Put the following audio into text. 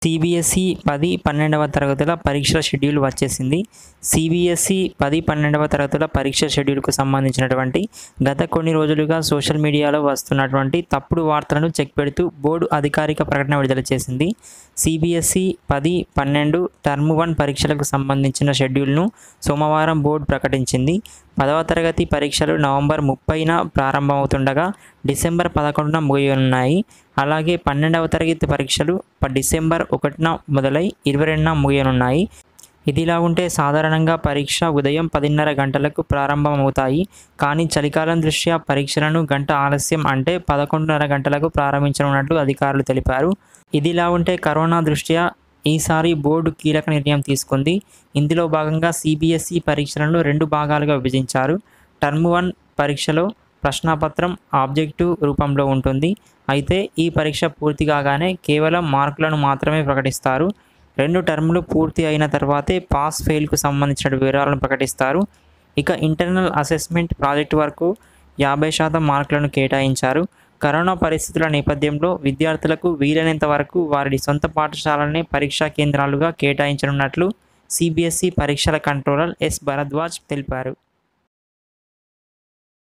CBSE పది పన్నెండవ తరగతుల పరీక్షల షెడ్యూల్ వచ్చేసింది సిబిఎస్ఈ పది పన్నెండవ తరగతుల పరీక్ష షెడ్యూల్కు సంబంధించినటువంటి గత కొన్ని రోజులుగా సోషల్ మీడియాలో వస్తున్నటువంటి తప్పుడు వార్తలను చెక్ పెడుతూ బోర్డు అధికారిక ప్రకటన విడుదల చేసింది సిబిఎస్ఈ పది పన్నెండు టర్మ్ వన్ పరీక్షలకు సంబంధించిన షెడ్యూల్ను సోమవారం బోర్డు ప్రకటించింది పదవ తరగతి పరీక్షలు నవంబర్ ముప్పైన ప్రారంభమవుతుండగా డిసెంబర్ పదకొండున ముగియనున్నాయి అలాగే పన్నెండవ తరగతి పరీక్షలు ప- డిసెంబర్ ఒకటిన మొదలై ఇరవై రెండున ముగియనున్నాయి ఇదిలా ఉంటే సాధారణంగా పరీక్ష ఉదయం పదిన్నర గంటలకు ప్రారంభమవుతాయి కానీ చలికాలం దృష్ట్యా పరీక్షలను గంట ఆలస్యం అంటే పదకొండున్నర గంటలకు ప్రారంభించనున్నట్లు అధికారులు తెలిపారు ఇదిలా ఉంటే కరోనా దృష్ట్యా ఈసారి బోర్డు కీలక నిర్ణయం తీసుకుంది ఇందులో భాగంగా సిబిఎస్ఈ పరీక్షలను రెండు భాగాలుగా విభజించారు టర్మ్ వన్ పరీక్షలో ప్రశ్నాపత్రం ఆబ్జెక్టివ్ రూపంలో ఉంటుంది అయితే ఈ పరీక్ష పూర్తి కాగానే కేవలం మార్కులను మాత్రమే ప్రకటిస్తారు రెండు టర్ములు పూర్తి అయిన తర్వాతే పాస్ ఫెయిల్కు సంబంధించిన వివరాలను ప్రకటిస్తారు ఇక ఇంటర్నల్ అసెస్మెంట్ ప్రాజెక్ట్ వరకు యాభై శాతం మార్కులను కేటాయించారు కరోనా పరిస్థితుల నేపథ్యంలో విద్యార్థులకు వీలైనంత వరకు వారి సొంత పాఠశాలనే పరీక్షా కేంద్రాలుగా కేటాయించనున్నట్లు సిబిఎస్ఈ పరీక్షల కంట్రోలర్ ఎస్ భరద్వాజ్ తెలిపారు